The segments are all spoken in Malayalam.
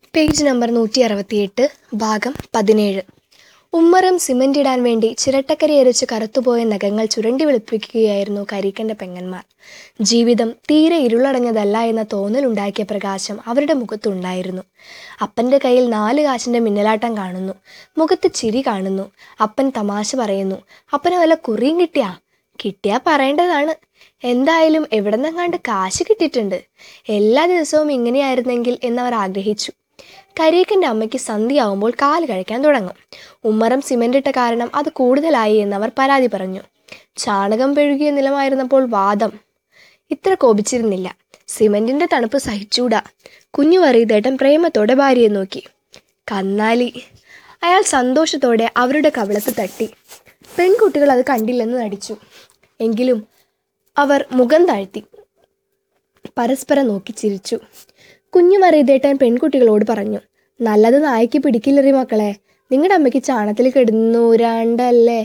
പേജ് നമ്പർ നൂറ്റി അറുപത്തിയെട്ട് ഭാഗം പതിനേഴ് ഉമ്മറം സിമന്റ് ഇടാൻ വേണ്ടി ചിരട്ടക്കരി എരിച്ച് കറുത്തുപോയ നഖങ്ങൾ ചുരണ്ടി വെളുപ്പിക്കുകയായിരുന്നു കരീക്കന്റെ പെങ്ങന്മാർ ജീവിതം തീരെ ഇരുളടഞ്ഞതല്ല എന്ന തോന്നലുണ്ടാക്കിയ പ്രകാശം അവരുടെ മുഖത്തുണ്ടായിരുന്നു അപ്പന്റെ കയ്യിൽ നാല് കാശിന്റെ മിന്നലാട്ടം കാണുന്നു മുഖത്ത് ചിരി കാണുന്നു അപ്പൻ തമാശ പറയുന്നു അപ്പന് വല്ല കുറിയും കിട്ടിയാ കിട്ടിയാ പറയേണ്ടതാണ് എന്തായാലും എവിടെന്നെങ്ങാണ്ട് കാശ് കിട്ടിയിട്ടുണ്ട് എല്ലാ ദിവസവും ഇങ്ങനെയായിരുന്നെങ്കിൽ എന്നവർ ആഗ്രഹിച്ചു കരീക്കൻ്റെ അമ്മയ്ക്ക് സന്ധ്യയാവുമ്പോൾ കാല് കഴിക്കാൻ തുടങ്ങും ഉമ്മറം സിമന്റ് ഇട്ട കാരണം അത് കൂടുതലായി എന്നവർ പരാതി പറഞ്ഞു ചാണകം പെഴുകിയ നിലമായിരുന്നപ്പോൾ വാദം ഇത്ര കോപിച്ചിരുന്നില്ല സിമന്റിന്റെ തണുപ്പ് സഹിച്ചൂടാ കുഞ്ഞു വറീതേട്ടൻ പ്രേമത്തോടെ ഭാര്യയെ നോക്കി കന്നാലി അയാൾ സന്തോഷത്തോടെ അവരുടെ കവിളത്ത് തട്ടി പെൺകുട്ടികൾ അത് കണ്ടില്ലെന്ന് നടിച്ചു എങ്കിലും അവർ മുഖം താഴ്ത്തി പരസ്പരം നോക്കി ചിരിച്ചു കുഞ്ഞു മറിയതേട്ടൻ പെൺകുട്ടികളോട് പറഞ്ഞു നല്ലത് നായ്ക്ക് പിടിക്കില്ലറി മക്കളെ നിങ്ങളുടെ അമ്മയ്ക്ക് ചാണത്തിൽ കിടന്നുരാണ്ടല്ലേ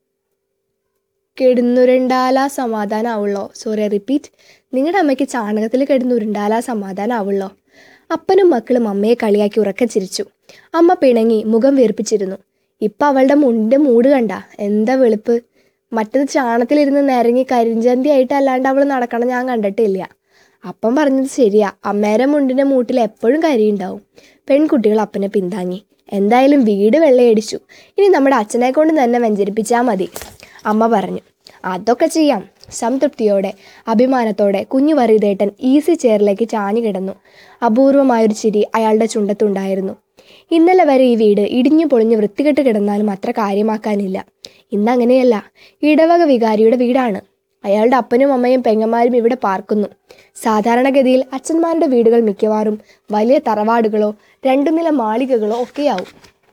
കിടന്നുരുണ്ടാലാ സമാധാനം ആവുള്ളോ സോറി റിപ്പീറ്റ് നിങ്ങളുടെ അമ്മയ്ക്ക് ചാണകത്തിൽ കിടന്നുരുണ്ടാലാ സമാധാനം ആവുള്ളോ അപ്പനും മക്കളും അമ്മയെ കളിയാക്കി ഉറക്കം ചിരിച്ചു അമ്മ പിണങ്ങി മുഖം വീർപ്പിച്ചിരുന്നു ഇപ്പം അവളുടെ മുണ്ടിൻ്റെ മൂട് കണ്ട എന്താ വെളുപ്പ് മറ്റത് ചാണത്തിലിരുന്ന് നിരങ്ങി കരിഞ്ചന്തി ആയിട്ട് അല്ലാണ്ട് അവൾ നടക്കണം ഞാൻ കണ്ടിട്ടില്ല അപ്പം പറഞ്ഞത് ശരിയാ അമ്മേരെ മുണ്ടിൻ്റെ മൂട്ടിൽ എപ്പോഴും കരിയുണ്ടാവും പെൺകുട്ടികൾ അപ്പനെ പിന്താങ്ങി എന്തായാലും വീട് വെള്ളയടിച്ചു ഇനി നമ്മുടെ അച്ഛനെ കൊണ്ട് തന്നെ വെഞ്ചരിപ്പിച്ചാൽ മതി അമ്മ പറഞ്ഞു അതൊക്കെ ചെയ്യാം സംതൃപ്തിയോടെ അഭിമാനത്തോടെ കുഞ്ഞു വറീതേട്ടൻ ഈസി ചെയറിലേക്ക് ചാഞ്ഞു കിടന്നു അപൂർവമായൊരു ചിരി അയാളുടെ ചുണ്ടത്തുണ്ടായിരുന്നു ഇന്നലെ വരെ ഈ വീട് ഇടിഞ്ഞു പൊളിഞ്ഞ് വൃത്തികെട്ട് കിടന്നാലും അത്ര കാര്യമാക്കാനില്ല ഇന്നങ്ങനെയല്ല ഇടവക വികാരിയുടെ വീടാണ് അയാളുടെ അപ്പനും അമ്മയും പെങ്ങന്മാരും ഇവിടെ പാർക്കുന്നു സാധാരണഗതിയിൽ അച്ഛന്മാരുടെ വീടുകൾ മിക്കവാറും വലിയ തറവാടുകളോ രണ്ടു നില മാളികകളോ ഒക്കെയാവും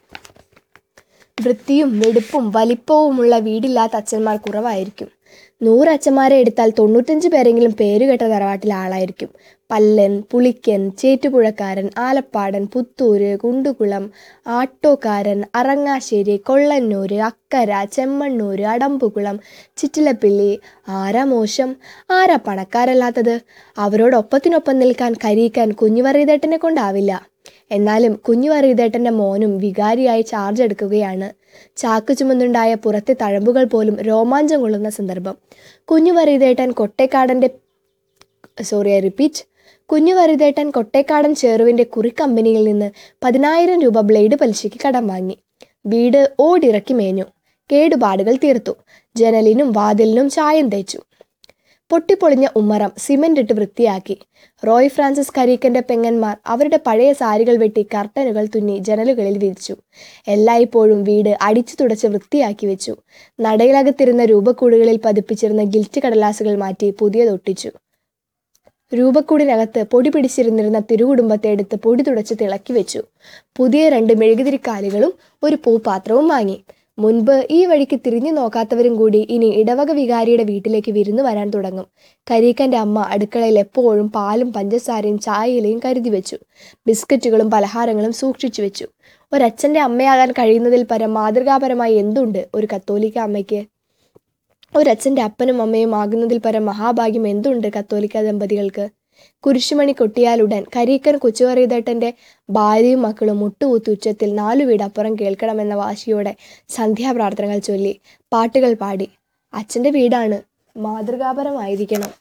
വൃത്തിയും വെടുപ്പും വലിപ്പവുമുള്ള വീടില്ലാത്ത അച്ഛന്മാർ കുറവായിരിക്കും നൂറ് അച്ഛന്മാരെ എടുത്താൽ തൊണ്ണൂറ്റഞ്ച് പേരെങ്കിലും പേരുകെട്ട തറവാട്ടിലെ ആളായിരിക്കും പല്ലൻ പുളിക്കൻ ചേറ്റുപുഴക്കാരൻ ആലപ്പാടൻ പുത്തൂര് കുണ്ടുകുളം ആട്ടോക്കാരൻ അറങ്ങാശ്ശേരി കൊള്ളന്നൂര് അക്കര ചെമ്മണ്ണൂര് അടമ്പുകുളം ചിറ്റിലപ്പിള്ളി ആരാ മോശം ആരാ പണക്കാരല്ലാത്തത് അവരോടൊപ്പത്തിനൊപ്പം നിൽക്കാൻ കരീക്കാൻ കുഞ്ഞുവറീതേട്ടനെ കൊണ്ടാവില്ല എന്നാലും കുഞ്ഞുവറീതേട്ടൻ്റെ മോനും വികാരിയായി ചാർജ് എടുക്കുകയാണ് ചാക്ക് ചുമന്നുണ്ടായ പുറത്തെ തഴമ്പുകൾ പോലും രോമാഞ്ചം കൊള്ളുന്ന സന്ദർഭം കുഞ്ഞുവറീതേട്ടൻ കൊട്ടേക്കാടൻ്റെ സോറി ഐ റിപ്പീറ്റ് കുഞ്ഞുവറിതേട്ടൻ കൊട്ടേക്കാടൻ ചേറുവിൻ്റെ കുറി കമ്പനിയിൽ നിന്ന് പതിനായിരം രൂപ ബ്ലേഡ് പലിശയ്ക്ക് കടം വാങ്ങി വീട് ഓടിറക്കി മേഞ്ഞു കേടുപാടുകൾ തീർത്തു ജനലിനും വാതിലിനും ചായം തേച്ചു പൊട്ടിപ്പൊളിഞ്ഞ ഉമ്മറം സിമന്റ് ഇട്ട് വൃത്തിയാക്കി റോയ് ഫ്രാൻസിസ് കരീക്കന്റെ പെങ്ങന്മാർ അവരുടെ പഴയ സാരികൾ വെട്ടി കർട്ടനുകൾ തുന്നി ജനലുകളിൽ വിരിച്ചു എല്ലായ്പ്പോഴും വീട് അടിച്ചു തുടച്ച് വൃത്തിയാക്കി വെച്ചു നടയിലകത്തിരുന്ന രൂപക്കൂടുകളിൽ പതിപ്പിച്ചിരുന്ന ഗിൽറ്റ് കടലാസുകൾ മാറ്റി പുതിയതൊട്ടിച്ചു രൂപക്കൂടിനകത്ത് പൊടി പിടിച്ചിരുന്നിരുന്ന തിരുകുടുംബത്തെ എടുത്ത് പൊടി തുടച്ച് തിളക്കി വെച്ചു പുതിയ രണ്ട് മെഴുകുതിരിക്കാലുകളും ഒരു പൂപാത്രവും വാങ്ങി മുൻപ് ഈ വഴിക്ക് തിരിഞ്ഞു നോക്കാത്തവരും കൂടി ഇനി ഇടവക വികാരിയുടെ വീട്ടിലേക്ക് വിരുന്നു വരാൻ തുടങ്ങും കരീക്കന്റെ അമ്മ അടുക്കളയിൽ എപ്പോഴും പാലും പഞ്ചസാരയും ചായയിലയും കരുതി വെച്ചു ബിസ്ക്കറ്റുകളും പലഹാരങ്ങളും സൂക്ഷിച്ചു വെച്ചു ഒരച്ഛൻ്റെ അമ്മയാകാൻ കഴിയുന്നതിൽ പരം മാതൃകാപരമായി എന്തുണ്ട് ഒരു കത്തോലിക്ക അമ്മയ്ക്ക് ഒരച്ഛൻ്റെ അപ്പനും അമ്മയും ആകുന്നതിൽ പരം മഹാഭാഗ്യം എന്തുണ്ട് കത്തോലിക്ക ദമ്പതികൾക്ക് കുരിശുമണി കൊട്ടിയാലുടൻ കരീക്കൻ കൊച്ചുവറിയതേട്ടൻ്റെ ഭാര്യയും മക്കളും മുട്ടുകുത്തി ഉച്ചത്തിൽ നാലു വീടപ്പുറം കേൾക്കണമെന്ന വാശിയോടെ സന്ധ്യാപ്രാർത്ഥനകൾ ചൊല്ലി പാട്ടുകൾ പാടി അച്ഛൻ്റെ വീടാണ് മാതൃകാപരമായിരിക്കണം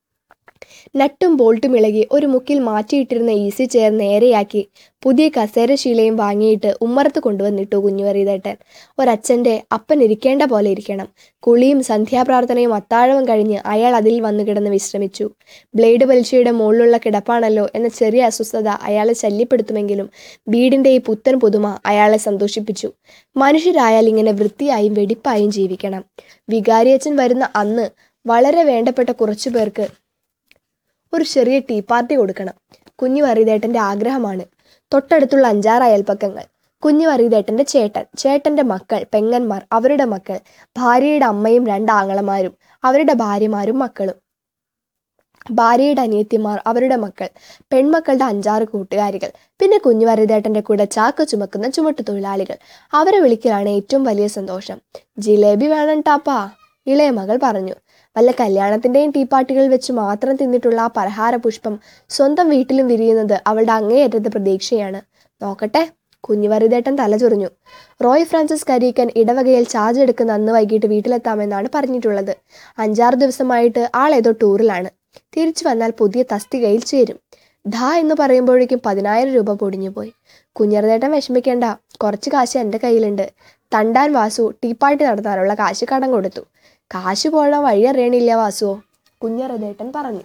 നട്ടും ബോൾട്ടും ഇളകി ഒരു മുക്കിൽ മാറ്റിയിട്ടിരുന്ന ഈസി ചെയർ നേരെയാക്കി പുതിയ കസേരശീലയും വാങ്ങിയിട്ട് ഉമ്മറത്ത് കൊണ്ടുവന്നിട്ടു കുഞ്ഞുവറിയതേട്ടൻ ഒരച്ഛൻ്റെ അപ്പൻ ഇരിക്കേണ്ട പോലെ ഇരിക്കണം കുളിയും സന്ധ്യാപ്രാർത്ഥനയും അത്താഴവും കഴിഞ്ഞ് അയാൾ അതിൽ വന്നു കിടന്ന് വിശ്രമിച്ചു ബ്ലേഡ് പലിശയുടെ മുകളിലുള്ള കിടപ്പാണല്ലോ എന്ന ചെറിയ അസ്വസ്ഥത അയാളെ ശല്യപ്പെടുത്തുമെങ്കിലും വീടിൻ്റെ ഈ പുത്തൻ പുതുമ അയാളെ സന്തോഷിപ്പിച്ചു മനുഷ്യരായാൽ ഇങ്ങനെ വൃത്തിയായും വെടിപ്പായും ജീവിക്കണം വികാരിയച്ഛൻ വരുന്ന അന്ന് വളരെ വേണ്ടപ്പെട്ട കുറച്ചു പേർക്ക് ഒരു ചെറിയ ടീ പാർട്ടി കൊടുക്കണം കുഞ്ഞു വറീതേട്ടൻ്റെ ആഗ്രഹമാണ് തൊട്ടടുത്തുള്ള അഞ്ചാറ് അയൽപ്പക്കങ്ങൾ കുഞ്ഞു വറീതേട്ടൻ്റെ ചേട്ടൻ ചേട്ടൻ്റെ മക്കൾ പെങ്ങന്മാർ അവരുടെ മക്കൾ ഭാര്യയുടെ അമ്മയും രണ്ട് ആങ്ങളമാരും അവരുടെ ഭാര്യമാരും മക്കളും ഭാര്യയുടെ അനിയത്തിമാർ അവരുടെ മക്കൾ പെൺമക്കളുടെ അഞ്ചാറ് കൂട്ടുകാരികൾ പിന്നെ കുഞ്ഞു വറീതേട്ടൻ്റെ കൂടെ ചാക്ക് ചുമക്കുന്ന ചുമട്ടു തൊഴിലാളികൾ അവരെ വിളിക്കലാണ് ഏറ്റവും വലിയ സന്തോഷം ജിലേബി വേണം ടാപ്പാ ഇളയ മകൾ പറഞ്ഞു വല്ല കല്യാണത്തിൻ്റെയും ടീപ്പാർട്ടികൾ വെച്ച് മാത്രം തിന്നിട്ടുള്ള ആ പലഹാര പുഷ്പം സ്വന്തം വീട്ടിലും വിരിയുന്നത് അവളുടെ അങ്ങേയറ്റത്തെ പ്രതീക്ഷയാണ് നോക്കട്ടെ കുഞ്ഞുവറിതേട്ടൻ തലചൊറിഞ്ഞു റോയ് ഫ്രാൻസിസ് കരീക്കൻ ഇടവകയിൽ ചാർജ് എടുക്കുന്ന അന്ന് വൈകിട്ട് വീട്ടിലെത്താമെന്നാണ് പറഞ്ഞിട്ടുള്ളത് അഞ്ചാറ് ദിവസമായിട്ട് ആളേതോ ടൂറിലാണ് തിരിച്ചു വന്നാൽ പുതിയ തസ്തികയിൽ ചേരും ധാ എന്ന് പറയുമ്പോഴേക്കും പതിനായിരം രൂപ പൊടിഞ്ഞുപോയി കുഞ്ഞറുതേട്ടൻ വിഷമിക്കേണ്ട കുറച്ച് കാശ് എൻ്റെ കയ്യിലുണ്ട് തണ്ടാൻ വാസു ടീപ്പാട്ടി നടത്താനുള്ള കാശ് കടം കൊടുത്തു കാശ് പോകാൻ വഴി അറിയണില്ല വാസുവോ കുഞ്ഞറുതേട്ടൻ പറഞ്ഞു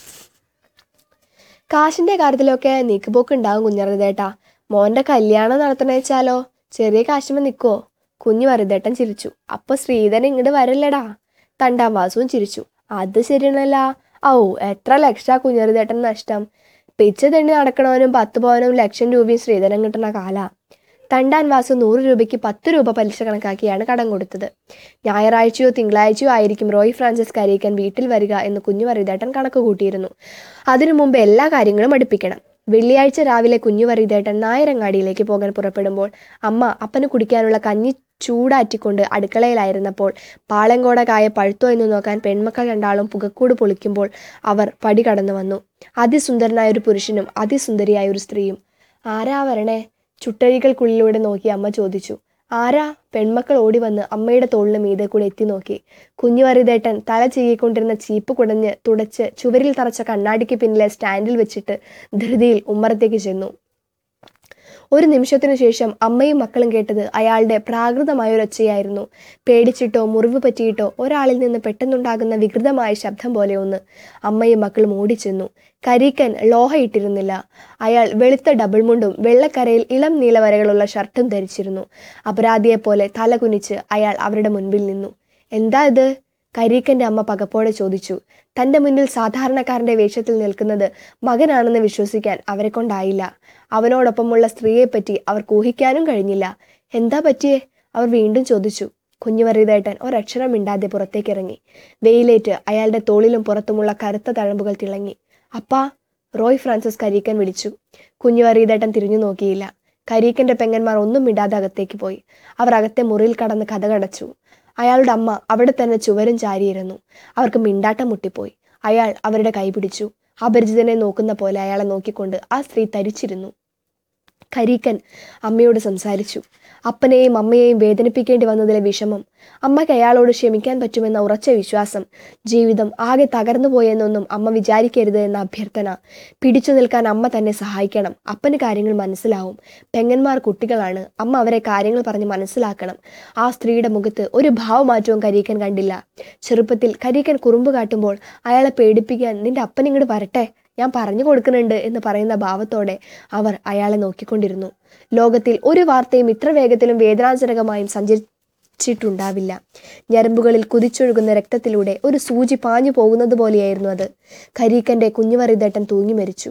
കാശിന്റെ കാര്യത്തിലൊക്കെ നീക്കുപോക്ക് ഉണ്ടാവും കുഞ്ഞറുതേട്ടാ മോന്റെ കല്യാണം നടത്തണേച്ചാലോ ചെറിയ കാശുമ നിൽക്കുവോ കുഞ്ഞു വറുതേട്ടൻ ചിരിച്ചു അപ്പൊ ശ്രീധരൻ ഇങ്ങോട്ട് വരല്ലടാ തണ്ടാം വാസുവും ചിരിച്ചു അത് ശരിയാണല്ല ഔ എത്ര ലക്ഷ കുഞ്ഞറുതേട്ടൻ നഷ്ടം പിച്ച തെണ്ണി നടക്കണവനും പത്ത് പവനും ലക്ഷം രൂപയും ശ്രീധരൻ കിട്ടുന്ന കാല തണ്ടാൻ വാസു നൂറ് രൂപയ്ക്ക് പത്ത് രൂപ പലിശ കണക്കാക്കിയാണ് കടം കൊടുത്തത് ഞായറാഴ്ചയോ തിങ്കളാഴ്ചയോ ആയിരിക്കും റോയ് ഫ്രാൻസിസ് കരീക്കൻ വീട്ടിൽ വരിക എന്ന് കുഞ്ഞു വറിതേട്ടൻ കണക്ക് കൂട്ടിയിരുന്നു അതിനു മുമ്പ് എല്ലാ കാര്യങ്ങളും അടുപ്പിക്കണം വെള്ളിയാഴ്ച രാവിലെ കുഞ്ഞു വറിതേട്ടൻ നായരങ്ങാടിയിലേക്ക് പോകാൻ പുറപ്പെടുമ്പോൾ അമ്മ അപ്പന് കുടിക്കാനുള്ള കഞ്ഞി ചൂടാറ്റിക്കൊണ്ട് അടുക്കളയിലായിരുന്നപ്പോൾ പാളങ്കോട കായ പഴുത്തോ എന്ന് നോക്കാൻ പെൺമക്കൾ രണ്ടാളും പുകക്കൂട് പൊളിക്കുമ്പോൾ അവർ പടി കടന്നു വന്നു അതിസുന്ദരനായ ഒരു പുരുഷനും അതിസുന്ദരിയായ ഒരു സ്ത്രീയും ആരാ വരണേ ചുട്ടഴികൾക്കുള്ളിലൂടെ നോക്കി അമ്മ ചോദിച്ചു ആരാ പെൺമക്കൾ ഓടി വന്ന് അമ്മയുടെ തോളിന് മീതെ കൂടെ എത്തി നോക്കി കുഞ്ഞുവറിതേട്ടൻ തല ചീകിക്കൊണ്ടിരുന്ന ചീപ്പ് കുടഞ്ഞ് തുടച്ച് ചുവരിൽ തറച്ച കണ്ണാടിക്ക് പിന്നിലെ സ്റ്റാൻഡിൽ വെച്ചിട്ട് ധൃതിയിൽ ഉമ്മറത്തേക്ക് ചെന്നു ഒരു നിമിഷത്തിനു ശേഷം അമ്മയും മക്കളും കേട്ടത് അയാളുടെ പ്രാകൃതമായ ഒരു ഒച്ചയായിരുന്നു പേടിച്ചിട്ടോ മുറിവ് പറ്റിയിട്ടോ ഒരാളിൽ നിന്ന് പെട്ടെന്നുണ്ടാകുന്ന വികൃതമായ ശബ്ദം പോലെ ഒന്ന് അമ്മയും മക്കളും ഓടിച്ചെന്നു കരീക്കൻ ലോഹ ഇട്ടിരുന്നില്ല അയാൾ വെളുത്ത ഡബിൾ മുണ്ടും വെള്ളക്കരയിൽ ഇളം നീലവരകളുള്ള ഷർട്ടും ധരിച്ചിരുന്നു അപരാധിയെപ്പോലെ തല കുനിച്ച് അയാൾ അവരുടെ മുൻപിൽ നിന്നു എന്താ ഇത് കരീക്കന്റെ അമ്മ പകപ്പോടെ ചോദിച്ചു തന്റെ മുന്നിൽ സാധാരണക്കാരന്റെ വേഷത്തിൽ നിൽക്കുന്നത് മകനാണെന്ന് വിശ്വസിക്കാൻ അവരെ കൊണ്ടായില്ല അവനോടൊപ്പമുള്ള സ്ത്രീയെപ്പറ്റി അവർക്ക് ഊഹിക്കാനും കഴിഞ്ഞില്ല എന്താ പറ്റിയേ അവർ വീണ്ടും ചോദിച്ചു കുഞ്ഞുമറിയതേട്ടൻ ഒരക്ഷരം മിണ്ടാതെ പുറത്തേക്കിറങ്ങി വെയിലേറ്റ് അയാളുടെ തോളിലും പുറത്തുമുള്ള കറുത്ത തഴമ്പുകൾ തിളങ്ങി അപ്പാ റോയ് ഫ്രാൻസിസ് കരീക്കൻ വിളിച്ചു കുഞ്ഞുമറിയതേട്ടൻ തിരിഞ്ഞു നോക്കിയില്ല കരീക്കന്റെ പെങ്ങന്മാർ ഒന്നും മിണ്ടാതെ അകത്തേക്ക് പോയി അവർ അകത്തെ മുറിയിൽ കടന്ന് കഥകടച്ചു അയാളുടെ അമ്മ അവിടെ തന്നെ ചുവരും ചാരിയിരുന്നു അവർക്ക് മിണ്ടാട്ടം മുട്ടിപ്പോയി അയാൾ അവരുടെ കൈ പിടിച്ചു അപരിചിതനെ നോക്കുന്ന പോലെ അയാളെ നോക്കിക്കൊണ്ട് ആ സ്ത്രീ തരിച്ചിരുന്നു കരീക്കൻ അമ്മയോട് സംസാരിച്ചു അപ്പനെയും അമ്മയെയും വേദനിപ്പിക്കേണ്ടി വന്നതിലെ വിഷമം അമ്മയ്ക്ക് അയാളോട് ക്ഷമിക്കാൻ പറ്റുമെന്ന ഉറച്ച വിശ്വാസം ജീവിതം ആകെ തകർന്നു പോയെന്നൊന്നും അമ്മ വിചാരിക്കരുത് എന്ന അഭ്യർത്ഥന പിടിച്ചു നിൽക്കാൻ അമ്മ തന്നെ സഹായിക്കണം അപ്പന് കാര്യങ്ങൾ മനസ്സിലാവും പെങ്ങന്മാർ കുട്ടികളാണ് അമ്മ അവരെ കാര്യങ്ങൾ പറഞ്ഞ് മനസ്സിലാക്കണം ആ സ്ത്രീയുടെ മുഖത്ത് ഒരു ഭാവമാറ്റവും കരീക്കൻ കണ്ടില്ല ചെറുപ്പത്തിൽ കരീക്കൻ കുറുമ്പ് കാട്ടുമ്പോൾ അയാളെ പേടിപ്പിക്കാൻ നിന്റെ അപ്പൻ ഇങ്ങോട്ട് വരട്ടെ ഞാൻ പറഞ്ഞു കൊടുക്കുന്നുണ്ട് എന്ന് പറയുന്ന ഭാവത്തോടെ അവർ അയാളെ നോക്കിക്കൊണ്ടിരുന്നു ലോകത്തിൽ ഒരു വാർത്തയും ഇത്ര വേഗത്തിലും വേദനാജനകമായും സഞ്ചരിച്ചിട്ടുണ്ടാവില്ല ഞരമ്പുകളിൽ കുതിച്ചൊഴുകുന്ന രക്തത്തിലൂടെ ഒരു സൂചി പാഞ്ഞു പോകുന്നത് പോലെയായിരുന്നു അത് കരീക്കന്റെ കുഞ്ഞുവറിതേട്ടൻ തൂങ്ങി മരിച്ചു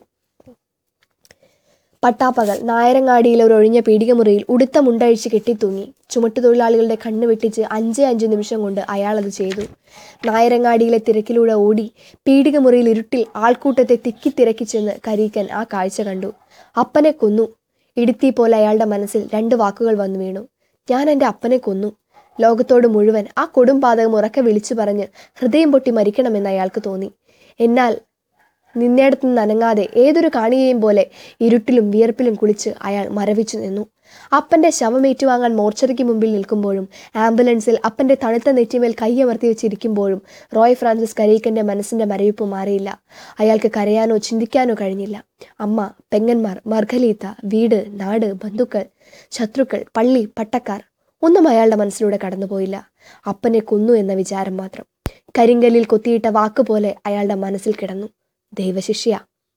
പട്ടാപ്പകൽ നായരങ്ങാടിയിലെ ഒരു ഒഴിഞ്ഞ പീടികമുറിയിൽ ഉടുത്ത മുണ്ടഴിച്ച് കെട്ടിത്തൂങ്ങി ചുമട്ടുതൊഴിലാളികളുടെ കണ്ണ് വെട്ടിച്ച് അഞ്ചേ അഞ്ച് നിമിഷം കൊണ്ട് അയാൾ അത് ചെയ്തു നായരങ്ങാടിയിലെ തിരക്കിലൂടെ ഓടി പീടികമുറിയിൽ ഇരുട്ടിൽ ആൾക്കൂട്ടത്തെ തിക്കി തിരക്കി ചെന്ന് കരീക്കൻ ആ കാഴ്ച കണ്ടു അപ്പനെ കൊന്നു ഇടുത്തി പോലെ അയാളുടെ മനസ്സിൽ രണ്ട് വാക്കുകൾ വന്നു വീണു ഞാൻ എൻ്റെ അപ്പനെ കൊന്നു ലോകത്തോട് മുഴുവൻ ആ കൊടുംപാതകം ഉറക്കെ വിളിച്ചു പറഞ്ഞ് ഹൃദയം പൊട്ടി മരിക്കണമെന്ന് അയാൾക്ക് തോന്നി എന്നാൽ നിന്നേടത്ത് നിന്ന് അനങ്ങാതെ ഏതൊരു കാണിയെയും പോലെ ഇരുട്ടിലും വിയർപ്പിലും കുളിച്ച് അയാൾ മരവിച്ചു നിന്നു അപ്പന്റെ ശവം ഏറ്റുവാങ്ങാൻ മോർച്ചറിക്ക് മുമ്പിൽ നിൽക്കുമ്പോഴും ആംബുലൻസിൽ അപ്പന്റെ തണുത്ത നെറ്റിമേൽ കൈയമർത്തി വെച്ചിരിക്കുമ്പോഴും റോയ് ഫ്രാൻസിസ് കരീക്കന്റെ മനസ്സിന്റെ മരവിപ്പ് മാറിയില്ല അയാൾക്ക് കരയാനോ ചിന്തിക്കാനോ കഴിഞ്ഞില്ല അമ്മ പെങ്ങന്മാർ മർഗലീത്ത വീട് നാട് ബന്ധുക്കൾ ശത്രുക്കൾ പള്ളി പട്ടക്കാർ ഒന്നും അയാളുടെ മനസ്സിലൂടെ കടന്നുപോയില്ല അപ്പനെ കൊന്നു എന്ന വിചാരം മാത്രം കരിങ്കല്ലിൽ കൊത്തിയിട്ട വാക്കുപോലെ അയാളുടെ മനസ്സിൽ കിടന്നു ദൈവശിഷ്യ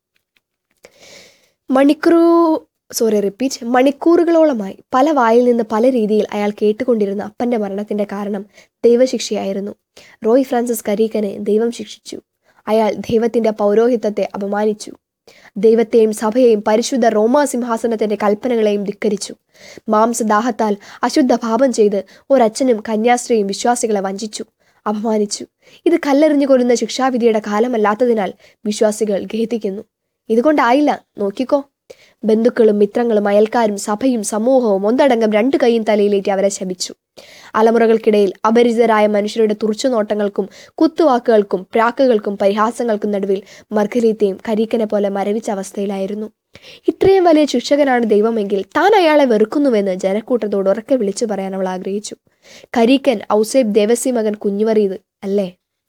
മണിക്കൂറു സോറി റിപ്പീറ്റ് മണിക്കൂറുകളോളമായി പല വായിൽ നിന്ന് പല രീതിയിൽ അയാൾ കേട്ടുകൊണ്ടിരുന്ന അപ്പന്റെ മരണത്തിന്റെ കാരണം ദൈവശിക്ഷയായിരുന്നു റോയ് ഫ്രാൻസിസ് കരീക്കനെ ദൈവം ശിക്ഷിച്ചു അയാൾ ദൈവത്തിന്റെ പൗരോഹിത്യത്തെ അപമാനിച്ചു ദൈവത്തെയും സഭയെയും പരിശുദ്ധ റോമാ സിംഹാസനത്തിന്റെ കൽപ്പനകളെയും ധിക്കരിച്ചു മാംസദാഹത്താൽ അശുദ്ധ പാപം ചെയ്ത് ഒരച്ഛനും കന്യാസ്ത്രീയും വിശ്വാസികളെ വഞ്ചിച്ചു അപമാനിച്ചു ഇത് കല്ലെറിഞ്ഞു കൊല്ലുന്ന ശിക്ഷാവിധിയുടെ കാലമല്ലാത്തതിനാൽ വിശ്വാസികൾ ഖേദിക്കുന്നു ഇതുകൊണ്ടായില്ല നോക്കിക്കോ ബന്ധുക്കളും മിത്രങ്ങളും അയൽക്കാരും സഭയും സമൂഹവും ഒന്നടങ്കം രണ്ടു കൈയും തലയിലേറ്റി അവരെ ശപിച്ചു അലമുറകൾക്കിടയിൽ അപരിചിതരായ മനുഷ്യരുടെ തുറച്ചുനോട്ടങ്ങൾക്കും കുത്തുവാക്കുകൾക്കും പ്രാക്കുകൾക്കും പരിഹാസങ്ങൾക്കും നടുവിൽ മർഗലീത്തയും കരീക്കനെ പോലെ മരവിച്ച അവസ്ഥയിലായിരുന്നു ഇത്രയും വലിയ ശിക്ഷകനാണ് ദൈവമെങ്കിൽ താൻ അയാളെ വെറുക്കുന്നുവെന്ന് ജനക്കൂട്ടത്തോട് ഉറക്കെ വിളിച്ചു പറയാൻ അവൾ ആഗ്രഹിച്ചു കരീക്കൻ ഔസേബ് ദേവസി മകൻ കുഞ്ഞുവറിയത് അല്ലേ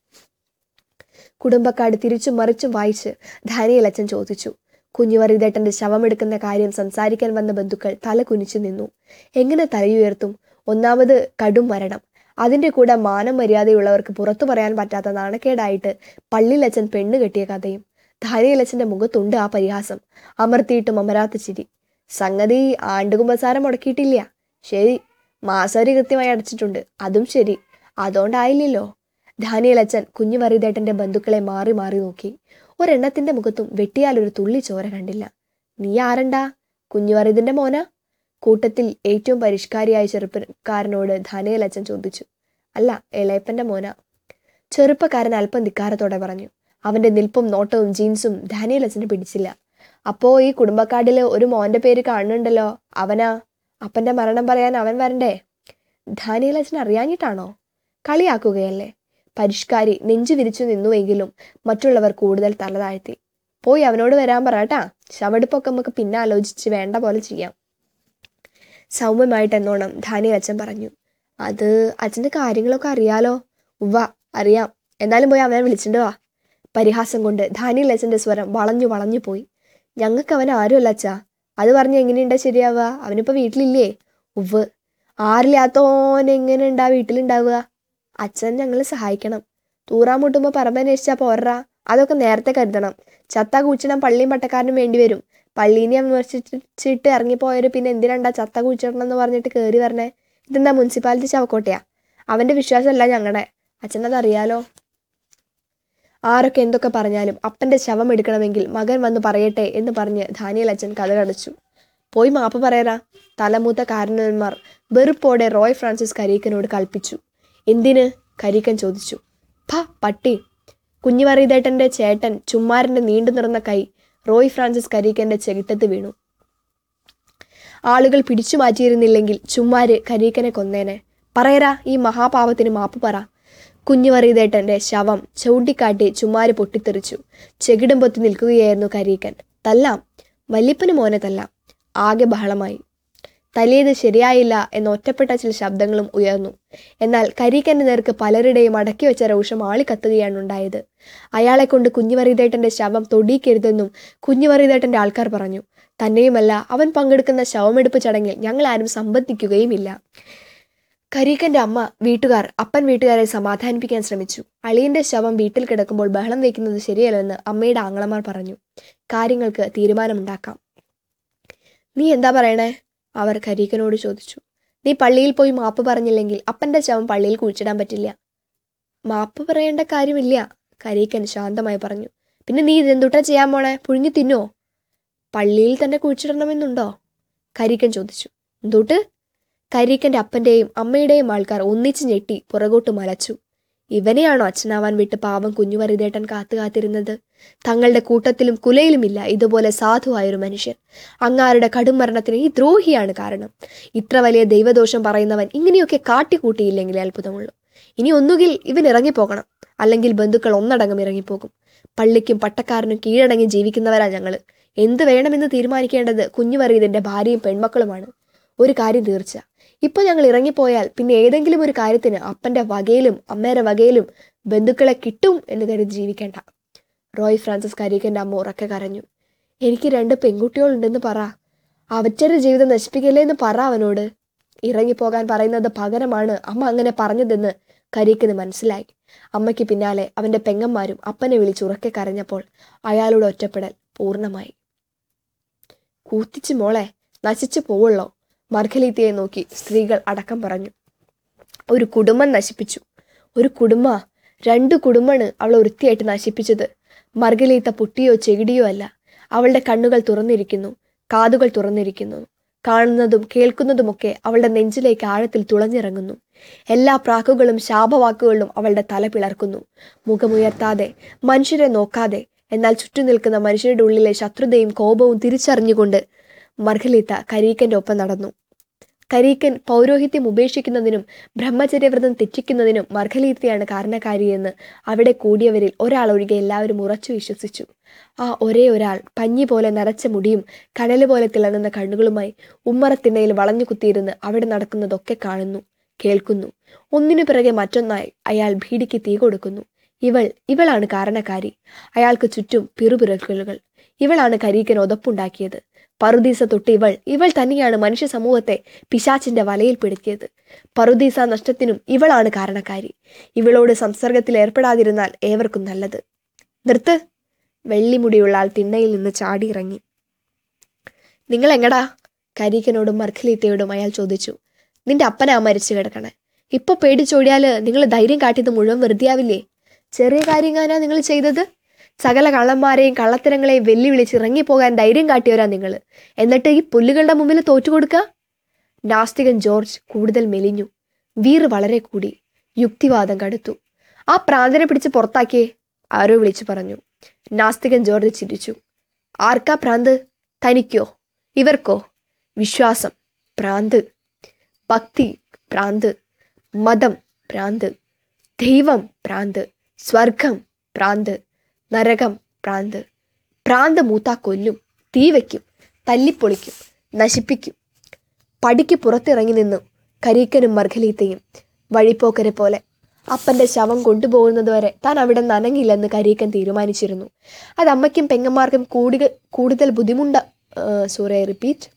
കുടുംബക്കാട് തിരിച്ചും മറിച്ചും വായിച്ച് ധാനിയൽ അച്ഛൻ ചോദിച്ചു കുഞ്ഞുവറിതേട്ടന്റെ ശവമെടുക്കുന്ന കാര്യം സംസാരിക്കാൻ വന്ന ബന്ധുക്കൾ തല കുനിച്ചു നിന്നു എങ്ങനെ തലയുയർത്തും ഒന്നാമത് കടും മരണം അതിന്റെ കൂടെ മാനം മര്യാദയുള്ളവർക്ക് പുറത്തു പറയാൻ പറ്റാത്ത നാണക്കേടായിട്ട് പള്ളിയിലച്ഛൻ പെണ്ണ് കെട്ടിയ കഥയും ധാനിയലച്ഛന്റെ മുഖത്തുണ്ട് ആ പരിഹാസം അമർത്തിയിട്ടും അമരാത്ത ചിരി സംഗതി ആണ്ടുകുമ്പസാരം മുടക്കിയിട്ടില്ല ശരി മാസവരി കൃത്യമായി അടച്ചിട്ടുണ്ട് അതും ശരി അതുകൊണ്ടായില്ലല്ലോ ധാനിയലച്ഛൻ കുഞ്ഞു വറിതേട്ടന്റെ ബന്ധുക്കളെ മാറി മാറി നോക്കി ഒരെണ്ണത്തിന്റെ മുഖത്തും വെട്ടിയാൽ ഒരു തുള്ളി ചോര കണ്ടില്ല നീ ആരണ്ടാ കുഞ്ഞു വറിതിന്റെ മോന കൂട്ടത്തിൽ ഏറ്റവും പരിഷ്കാരിയായ ചെറുപ്പക്കാരനോട് ധാനിയലച്ഛൻ ചോദിച്ചു അല്ല ഇളയപ്പന്റെ മോന ചെറുപ്പക്കാരൻ അല്പം ധിക്കാരത്തോടെ പറഞ്ഞു അവന്റെ നിൽപ്പും നോട്ടവും ജീൻസും ധാനിയലച്ഛന് പിടിച്ചില്ല അപ്പോ ഈ കുടുംബക്കാടില് ഒരു മോന്റെ പേര് കാണുന്നുണ്ടല്ലോ അവനാ അപ്പന്റെ മരണം പറയാൻ അവൻ വരണ്ടേ ധാനിയലച്ഛൻ അറിയാഞ്ഞിട്ടാണോ കളിയാക്കുകയല്ലേ പരിഷ്കാരി നെഞ്ചു വിരിച്ചു നിന്നുവെങ്കിലും മറ്റുള്ളവർ കൂടുതൽ തലതാഴ്ത്തി പോയി അവനോട് വരാൻ പറയട്ടാ ശവടുപ്പൊക്കെ നമുക്ക് പിന്നെ ആലോചിച്ച് വേണ്ട പോലെ ചെയ്യാം സൗമ്യമായിട്ട് എന്നോണം ധാനി അച്ഛൻ പറഞ്ഞു അത് അച്ഛൻ്റെ കാര്യങ്ങളൊക്കെ അറിയാലോ ഉവ്വ അറിയാം എന്തായാലും പോയി അവനെ വിളിച്ചിട്ട് വാ പരിഹാസം കൊണ്ട് ധാനിയൽ അച്ഛൻ്റെ സ്വരം വളഞ്ഞു വളഞ്ഞു പോയി ഞങ്ങൾക്ക് അവൻ ആരുമല്ല അച്ഛാ അത് പറഞ്ഞ് എങ്ങനെയുണ്ടാ ശരിയാവുക അവനിപ്പോൾ വീട്ടിലില്ലേ ഉവ്വ് ആരില്ലാത്തോൻ എങ്ങനെ ഉണ്ടാ വീട്ടിലുണ്ടാവുക അച്ഛൻ ഞങ്ങളെ സഹായിക്കണം തൂറാൻ മുട്ടുമ്പോൾ പറമ്പന്വേഷിച്ചാൽ പോരാ അതൊക്കെ നേരത്തെ കരുതണം ചത്ത കൂച്ചിടാൻ പള്ളിയും പട്ടക്കാരനും വേണ്ടി വരും പള്ളീനെ വിമർശിച്ചിട്ട് ഇറങ്ങിപ്പോയവര് പിന്നെ എന്തിനാണ്ടാ ചത്ത കൂച്ചിടണം എന്ന് പറഞ്ഞിട്ട് കയറി വരണേ ഇതെന്താ മുനിസിപ്പാലിറ്റി ചവക്കോട്ടയാ അവന്റെ വിശ്വാസമല്ല ഞങ്ങളുടെ അച്ഛനത് അറിയാലോ ആരൊക്കെ എന്തൊക്കെ പറഞ്ഞാലും അപ്പന്റെ ശവം എടുക്കണമെങ്കിൽ മകൻ വന്ന് പറയട്ടെ എന്ന് പറഞ്ഞ് ധാനിയൽ അച്ഛൻ കഥ കടച്ചു പോയി മാപ്പ് പറയറാ തലമൂത്ത കാരണവന്മാർ വെറുപ്പോടെ റോയ് ഫ്രാൻസിസ് കരീക്കനോട് കൽപ്പിച്ചു എന്തിന് കരീക്കൻ ചോദിച്ചു ഭ പട്ടി കുഞ്ഞുവറീതേട്ടന്റെ ചേട്ടൻ ചുമ്മാരന്റെ നീണ്ടു നിറന്ന കൈ റോയ് ഫ്രാൻസിസ് കരീക്കന്റെ ചെകിട്ടത്ത് വീണു ആളുകൾ പിടിച്ചു മാറ്റിയിരുന്നില്ലെങ്കിൽ ചുമ്മാര് കരീക്കനെ കൊന്നേനെ പറയരാ ഈ മഹാപാപത്തിന് മാപ്പ് പറ കുഞ്ഞുവറീതേട്ടന്റെ ശവം ചൂണ്ടിക്കാട്ടി ചുമ്മാര് പൊട്ടിത്തെറിച്ചു ചെകിടം പൊത്തി നിൽക്കുകയായിരുന്നു കരീക്കൻ തല്ലാം വല്യപ്പന് മോനെ തല്ലാം ആകെ ബഹളമായി തലേത് ശരിയായില്ല എന്ന ഒറ്റപ്പെട്ട ചില ശബ്ദങ്ങളും ഉയർന്നു എന്നാൽ കരീക്കന്റെ നേർക്ക് പലരുടെയും അടക്കി വെച്ച രോഷം ആളിക്കത്തുകയാണ് ഉണ്ടായത് അയാളെ കൊണ്ട് കുഞ്ഞുവറീതേട്ടന്റെ ശവം തൊടിക്കരുതെന്നും കുഞ്ഞുവറീതേട്ടന്റെ ആൾക്കാർ പറഞ്ഞു തന്നെയുമല്ല അവൻ പങ്കെടുക്കുന്ന ശവമെടുപ്പ് ചടങ്ങിൽ ഞങ്ങൾ ആരും സംബന്ധിക്കുകയുമില്ല കരീക്കന്റെ അമ്മ വീട്ടുകാർ അപ്പൻ വീട്ടുകാരെ സമാധാനിപ്പിക്കാൻ ശ്രമിച്ചു അളിയന്റെ ശവം വീട്ടിൽ കിടക്കുമ്പോൾ ബഹളം വയ്ക്കുന്നത് ശരിയല്ലെന്ന് അമ്മയുടെ ആങ്ങളമാർ പറഞ്ഞു കാര്യങ്ങൾക്ക് തീരുമാനമുണ്ടാക്കാം നീ എന്താ പറയണേ അവർ കരീക്കനോട് ചോദിച്ചു നീ പള്ളിയിൽ പോയി മാപ്പ് പറഞ്ഞില്ലെങ്കിൽ അപ്പന്റെ ശവം പള്ളിയിൽ കുഴിച്ചിടാൻ പറ്റില്ല മാപ്പ് പറയേണ്ട കാര്യമില്ല കരീക്കൻ ശാന്തമായി പറഞ്ഞു പിന്നെ നീ ഇതെന്തുട്ടാ ചെയ്യാൻ പോണേ പുഴുങ്ങി തിന്നോ പള്ളിയിൽ തന്നെ കുഴിച്ചിടണമെന്നുണ്ടോ കരീക്കൻ ചോദിച്ചു എന്തുട്ട് കരീക്കന്റെ അപ്പന്റെയും അമ്മയുടെയും ആൾക്കാർ ഒന്നിച്ചു ഞെട്ടി പുറകോട്ട് മലച്ചു ഇവനെയാണോ അച്ഛനാവാൻ വിട്ട് പാവം കുഞ്ഞുവറിതേട്ടൻ കാത്തു കാത്തിരുന്നത് തങ്ങളുടെ കൂട്ടത്തിലും കുലയിലുമില്ല ഇതുപോലെ സാധുവായൊരു മനുഷ്യൻ അങ്ങാരുടെ കടും മരണത്തിന് ഈ ദ്രോഹിയാണ് കാരണം ഇത്ര വലിയ ദൈവദോഷം പറയുന്നവൻ ഇങ്ങനെയൊക്കെ കാട്ടിക്കൂട്ടിയില്ലെങ്കിലേ അത്ഭുതമുള്ളൂ ഇനി ഒന്നുകിൽ ഇവൻ ഇറങ്ങിപ്പോകണം അല്ലെങ്കിൽ ബന്ധുക്കൾ ഒന്നടങ്കം ഇറങ്ങിപ്പോകും പള്ളിക്കും പട്ടക്കാരനും കീഴടങ്ങി ജീവിക്കുന്നവരാ ഞങ്ങള് എന്ത് വേണമെന്ന് തീരുമാനിക്കേണ്ടത് കുഞ്ഞുവറിയതിന്റെ ഭാര്യയും പെൺമക്കളുമാണ് ഒരു കാര്യം തീർച്ച ഇപ്പൊ ഞങ്ങൾ ഇറങ്ങിപ്പോയാൽ പിന്നെ ഏതെങ്കിലും ഒരു കാര്യത്തിന് അപ്പന്റെ വകയിലും അമ്മയുടെ വകയിലും ബന്ധുക്കളെ കിട്ടും എന്ന് കരുതി ജീവിക്കേണ്ട റോയ് ഫ്രാൻസിസ് കരീക്കന്റെ അമ്മ ഉറക്കെ കരഞ്ഞു എനിക്ക് രണ്ട് പെൺകുട്ടികളുണ്ടെന്ന് പറ അവറ്റരുടെ ജീവിതം നശിപ്പിക്കല്ലേ എന്ന് പറ അവനോട് ഇറങ്ങിപ്പോകാൻ പറയുന്നത് പകരമാണ് അമ്മ അങ്ങനെ പറഞ്ഞതെന്ന് കരീക്കിന് മനസ്സിലായി അമ്മയ്ക്ക് പിന്നാലെ അവന്റെ പെങ്ങന്മാരും അപ്പനെ വിളിച്ച് ഉറക്കെ കരഞ്ഞപ്പോൾ അയാളുടെ ഒറ്റപ്പെടൽ പൂർണ്ണമായി കൂത്തിച്ചു മോളെ നശിച്ചു പോവുള്ളോ മർഖലീത്തിയെ നോക്കി സ്ത്രീകൾ അടക്കം പറഞ്ഞു ഒരു കുടുംബം നശിപ്പിച്ചു ഒരു കുടുംബ രണ്ട് കുടുംബമാണ് അവൾ വൃത്തിയായിട്ട് നശിപ്പിച്ചത് മർഗലീത്ത പുട്ടിയോ ചെകിടിയോ അല്ല അവളുടെ കണ്ണുകൾ തുറന്നിരിക്കുന്നു കാതുകൾ തുറന്നിരിക്കുന്നു കാണുന്നതും കേൾക്കുന്നതുമൊക്കെ അവളുടെ നെഞ്ചിലേക്ക് ആഴത്തിൽ തുളഞ്ഞിറങ്ങുന്നു എല്ലാ പ്രാക്കുകളും ശാപവാക്കുകളും അവളുടെ തല പിളർക്കുന്നു മുഖമുയർത്താതെ മനുഷ്യരെ നോക്കാതെ എന്നാൽ ചുറ്റും നിൽക്കുന്ന മനുഷ്യരുടെ ഉള്ളിലെ ശത്രുതയും കോപവും തിരിച്ചറിഞ്ഞുകൊണ്ട് മർഗലീത്ത കരീക്കന്റെ ഒപ്പം നടന്നു കരീക്കൻ പൗരോഹിത്യം ഉപേക്ഷിക്കുന്നതിനും ബ്രഹ്മചര്യവ്രതം തെറ്റിക്കുന്നതിനും മർഖലീത്തയാണ് കാരണക്കാരിയെന്ന് അവിടെ കൂടിയവരിൽ ഒരാൾ ഒഴികെ എല്ലാവരും ഉറച്ചു വിശ്വസിച്ചു ആ ഒരേ ഒരാൾ പഞ്ഞി പോലെ നരച്ച മുടിയും കനല് പോലെ തിളങ്ങുന്ന കണ്ണുകളുമായി ഉമ്മറത്തിണ്ണയിൽ വളഞ്ഞു കുത്തിയിരുന്ന് അവിടെ നടക്കുന്നതൊക്കെ കാണുന്നു കേൾക്കുന്നു ഒന്നിനു പിറകെ മറ്റൊന്നായി അയാൾ ഭീഡിക്ക് തീ കൊടുക്കുന്നു ഇവൾ ഇവളാണ് കാരണക്കാരി അയാൾക്ക് ചുറ്റും പിറുപിറക്കലുകൾ ഇവളാണ് കരീക്കൻ ഒതപ്പുണ്ടാക്കിയത് പറുദീസ തൊട്ട് ഇവൾ ഇവൾ തന്നെയാണ് മനുഷ്യ സമൂഹത്തെ പിശാച്ചിന്റെ വലയിൽ പിടുക്കിയത് പറുദീസ നഷ്ടത്തിനും ഇവളാണ് കാരണക്കാരി ഇവളോട് സംസർഗത്തിൽ ഏർപ്പെടാതിരുന്നാൽ ഏവർക്കും നല്ലത് നിർത്ത് വെള്ളിമുടിയുള്ള ആൾ തിണ്ണയിൽ നിന്ന് ചാടിയിറങ്ങി നിങ്ങൾ എങ്ങടാ കരീക്കനോടും മർഖലീത്തയോടും അയാൾ ചോദിച്ചു നിന്റെ അപ്പനാ മരിച്ചു കിടക്കണേ ഇപ്പൊ പേടിച്ചോടിയാല് നിങ്ങൾ ധൈര്യം കാട്ടിയത് മുഴുവൻ വെറുതെയാവില്ലേ ചെറിയ കാര്യങ്ങാനാ നിങ്ങൾ ചെയ്തത് സകല കള്ളന്മാരെയും കള്ളത്തരങ്ങളെയും വെല്ലുവിളിച്ച് ഇറങ്ങിപ്പോകാൻ ധൈര്യം കാട്ടിയവരാ നിങ്ങൾ എന്നിട്ട് ഈ പുല്ലുകളുടെ മുമ്പിൽ തോറ്റുകൊടുക്ക നാസ്തികൻ ജോർജ് കൂടുതൽ മെലിഞ്ഞു വീറ് വളരെ കൂടി യുക്തിവാദം കടുത്തു ആ പ്രാന്തനെ പിടിച്ച് പുറത്താക്കിയേ ആരോ വിളിച്ചു പറഞ്ഞു നാസ്തികൻ ജോർജ് ചിരിച്ചു ആർക്കാ പ്രാന്ത് തനിക്കോ ഇവർക്കോ വിശ്വാസം പ്രാന്ത് ഭക്തി പ്രാന്ത് മതം പ്രാന്ത് ദൈവം പ്രാന്ത് സ്വർഗം പ്രാന്ത് നരകം പ്രാന്ത് പ്രാന്ത് മൂത്താ കൊല്ലും തീ വയ്ക്കും തല്ലിപ്പൊളിക്കും നശിപ്പിക്കും പടിക്ക് പുറത്തിറങ്ങി നിന്നു കരീക്കനും മർഖലീത്തയും വഴിപ്പോക്കരെ പോലെ അപ്പന്റെ ശവം കൊണ്ടുപോകുന്നതുവരെ താൻ അവിടെ നനങ്ങില്ലെന്ന് കരീക്കൻ തീരുമാനിച്ചിരുന്നു അത് അമ്മയ്ക്കും പെങ്ങന്മാർക്കും കൂടുതൽ കൂടുതൽ ബുദ്ധിമുണ്ട സോറി റിപ്പീറ്റ്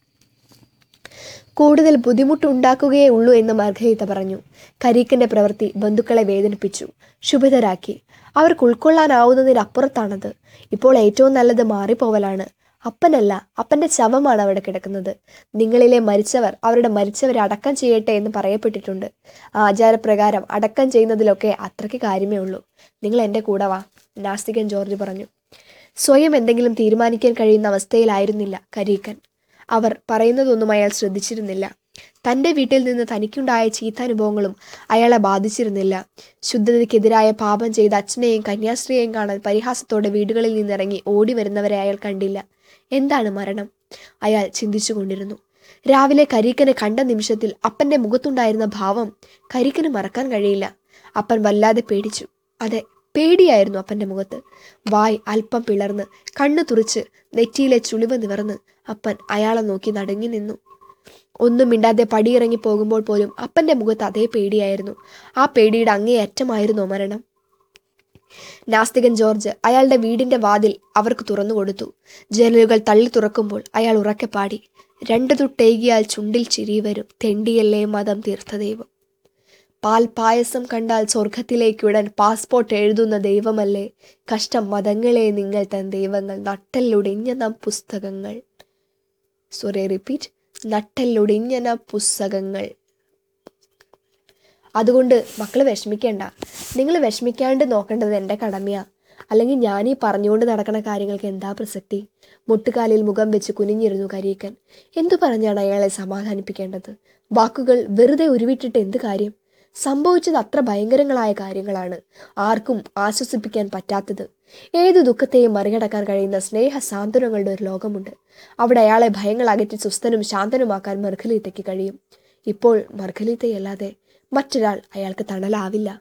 കൂടുതൽ ബുദ്ധിമുട്ടുണ്ടാക്കുകയേ ഉള്ളൂ എന്ന് മാർഗരീത പറഞ്ഞു കരീക്കന്റെ പ്രവൃത്തി ബന്ധുക്കളെ വേദനിപ്പിച്ചു ശുഭിതരാക്കി അവർക്ക് ഉൾക്കൊള്ളാനാവുന്നതിനപ്പുറത്താണത് ഇപ്പോൾ ഏറ്റവും നല്ലത് മാറിപ്പോവലാണ് അപ്പനല്ല അപ്പന്റെ ശവമാണ് അവിടെ കിടക്കുന്നത് നിങ്ങളിലെ മരിച്ചവർ അവരുടെ സ്വരെ അടക്കം ചെയ്യട്ടെ എന്ന് പറയപ്പെട്ടിട്ടുണ്ട് ആചാരപ്രകാരം അടക്കം ചെയ്യുന്നതിലൊക്കെ അത്രയ്ക്ക് കാര്യമേ ഉള്ളൂ നിങ്ങൾ എൻ്റെ കൂടെ വാ നാസ്തികൻ ജോർജ് പറഞ്ഞു സ്വയം എന്തെങ്കിലും തീരുമാനിക്കാൻ കഴിയുന്ന അവസ്ഥയിലായിരുന്നില്ല കരീക്കൻ അവർ പറയുന്നതൊന്നും അയാൾ ശ്രദ്ധിച്ചിരുന്നില്ല തൻ്റെ വീട്ടിൽ നിന്ന് തനിക്കുണ്ടായ ചീത്താനുഭവങ്ങളും അയാളെ ബാധിച്ചിരുന്നില്ല ശുദ്ധതയ്ക്കെതിരായ പാപം ചെയ്ത അച്ഛനെയും കന്യാസ്ത്രീയെയും കാണാൻ പരിഹാസത്തോടെ വീടുകളിൽ നിന്നിറങ്ങി ഓടി വരുന്നവരെ അയാൾ കണ്ടില്ല എന്താണ് മരണം അയാൾ ചിന്തിച്ചുകൊണ്ടിരുന്നു രാവിലെ കരീക്കനെ കണ്ട നിമിഷത്തിൽ അപ്പന്റെ മുഖത്തുണ്ടായിരുന്ന ഭാവം കരീക്കന് മറക്കാൻ കഴിയില്ല അപ്പൻ വല്ലാതെ പേടിച്ചു അതെ പേടിയായിരുന്നു അപ്പന്റെ മുഖത്ത് വായ് അല്പം പിളർന്ന് കണ്ണു തുറിച്ച് നെറ്റിയിലെ ചുളിവ് നിവർന്ന് അപ്പൻ അയാളെ നോക്കി നടുങ്ങി നിന്നു ഒന്നും മിണ്ടാതെ പടിയിറങ്ങി പോകുമ്പോൾ പോലും അപ്പന്റെ മുഖത്ത് അതേ പേടിയായിരുന്നു ആ പേടിയുടെ അങ്ങേയറ്റമായിരുന്നു മരണം നാസ്തികൻ ജോർജ് അയാളുടെ വീടിന്റെ വാതിൽ അവർക്ക് തുറന്നു കൊടുത്തു ജനലുകൾ തള്ളി തുറക്കുമ്പോൾ അയാൾ ഉറക്കെ പാടി രണ്ടു തുട്ടേകിയാൽ ചുണ്ടിൽ ചിരി വരും തെണ്ടിയല്ലേ മതം തീർത്ഥദൈവം പാൽ പായസം കണ്ടാൽ സ്വർഗത്തിലേക്കുടൻ പാസ്പോർട്ട് എഴുതുന്ന ദൈവമല്ലേ കഷ്ടം മതങ്ങളെ നിങ്ങൾ തൻ ദൈവങ്ങൾ നട്ടല്ലൊടിഞ്ഞ നാം പുസ്തകങ്ങൾ സോറി റിപ്പീറ്റ് നട്ടല്ലൊടിഞ്ഞ നാം പുസ്തകങ്ങൾ അതുകൊണ്ട് മക്കൾ വിഷമിക്കേണ്ട നിങ്ങൾ വിഷമിക്കാണ്ട് നോക്കേണ്ടത് എൻ്റെ കടമയാ അല്ലെങ്കിൽ ഞാൻ ഈ പറഞ്ഞുകൊണ്ട് നടക്കുന്ന കാര്യങ്ങൾക്ക് എന്താ പ്രസക്തി മുട്ടുകാലിൽ മുഖം വെച്ച് കുനിഞ്ഞിരുന്നു കരീക്കൻ എന്തു പറഞ്ഞാണ് അയാളെ സമാധാനിപ്പിക്കേണ്ടത് വാക്കുകൾ വെറുതെ ഉരുവിട്ടിട്ട് എന്ത് കാര്യം സംഭവിച്ചത് അത്ര ഭയങ്കരങ്ങളായ കാര്യങ്ങളാണ് ആർക്കും ആശ്വസിപ്പിക്കാൻ പറ്റാത്തത് ഏതു ദുഃഖത്തെയും മറികടക്കാൻ കഴിയുന്ന സ്നേഹ സാന്ത്വനങ്ങളുടെ ഒരു ലോകമുണ്ട് അവിടെ അയാളെ ഭയങ്ങൾ അകറ്റി സുസ്ഥനും ശാന്തനുമാക്കാൻ മർഖലീത്തയ്ക്ക് കഴിയും ഇപ്പോൾ മർഖലീത്തയല്ലാതെ മറ്റൊരാൾ അയാൾക്ക് തണലാവില്ല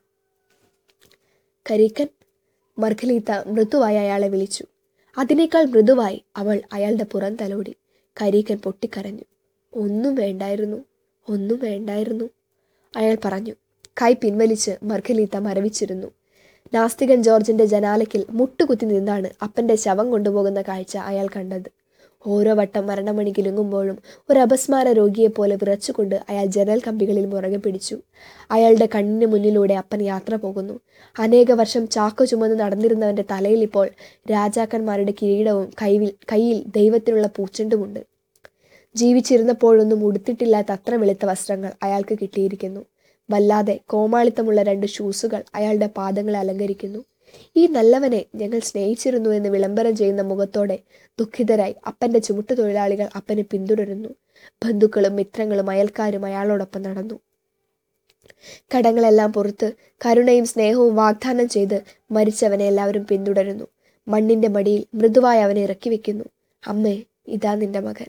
കരീക്കൻ മർഖലീത്ത മൃദുവായി അയാളെ വിളിച്ചു അതിനേക്കാൾ മൃദുവായി അവൾ അയാളുടെ പുറം തലോടി കരീക്കൻ പൊട്ടിക്കരഞ്ഞു ഒന്നും വേണ്ടായിരുന്നു ഒന്നും വേണ്ടായിരുന്നു അയാൾ പറഞ്ഞു കൈ പിൻവലിച്ച് മർഖലീത്ത മരവിച്ചിരുന്നു നാസ്തികൻ ജോർജിന്റെ ജനാലയ്ക്കിൽ മുട്ടുകുത്തി നിന്നാണ് അപ്പന്റെ ശവം കൊണ്ടുപോകുന്ന കാഴ്ച അയാൾ കണ്ടത് ഓരോ വട്ടം മരണമണി കിലുങ്ങുമ്പോഴും ഒരു അപസ്മാര രോഗിയെപ്പോലെ വിറച്ചുകൊണ്ട് അയാൾ ജനൽ കമ്പികളിൽ മുറകെ പിടിച്ചു അയാളുടെ കണ്ണിന് മുന്നിലൂടെ അപ്പൻ യാത്ര പോകുന്നു അനേക വർഷം ചാക്കോ ചുമന്ന് നടന്നിരുന്നവന്റെ തലയിൽ ഇപ്പോൾ രാജാക്കന്മാരുടെ കിരീടവും കൈവിൽ കയ്യിൽ ദൈവത്തിനുള്ള പൂച്ചെണ്ടുമുണ്ട് ജീവിച്ചിരുന്നപ്പോഴൊന്നും ഉടുത്തിട്ടില്ലാത്ത അത്ര വെളുത്ത വസ്ത്രങ്ങൾ അയാൾക്ക് കിട്ടിയിരിക്കുന്നു വല്ലാതെ കോമാളിത്തമുള്ള രണ്ട് ഷൂസുകൾ അയാളുടെ പാദങ്ങളെ അലങ്കരിക്കുന്നു ഈ നല്ലവനെ ഞങ്ങൾ സ്നേഹിച്ചിരുന്നു എന്ന് വിളംബരം ചെയ്യുന്ന മുഖത്തോടെ ദുഃഖിതരായി അപ്പന്റെ ചുമട്ടു തൊഴിലാളികൾ അപ്പനെ പിന്തുടരുന്നു ബന്ധുക്കളും മിത്രങ്ങളും അയൽക്കാരും അയാളോടൊപ്പം നടന്നു കടങ്ങളെല്ലാം പുറത്ത് കരുണയും സ്നേഹവും വാഗ്ദാനം ചെയ്ത് മരിച്ചവനെ എല്ലാവരും പിന്തുടരുന്നു മണ്ണിന്റെ മടിയിൽ മൃദുവായി അവനെ ഇറക്കി വെക്കുന്നു അമ്മേ ഇതാ നിന്റെ മകൻ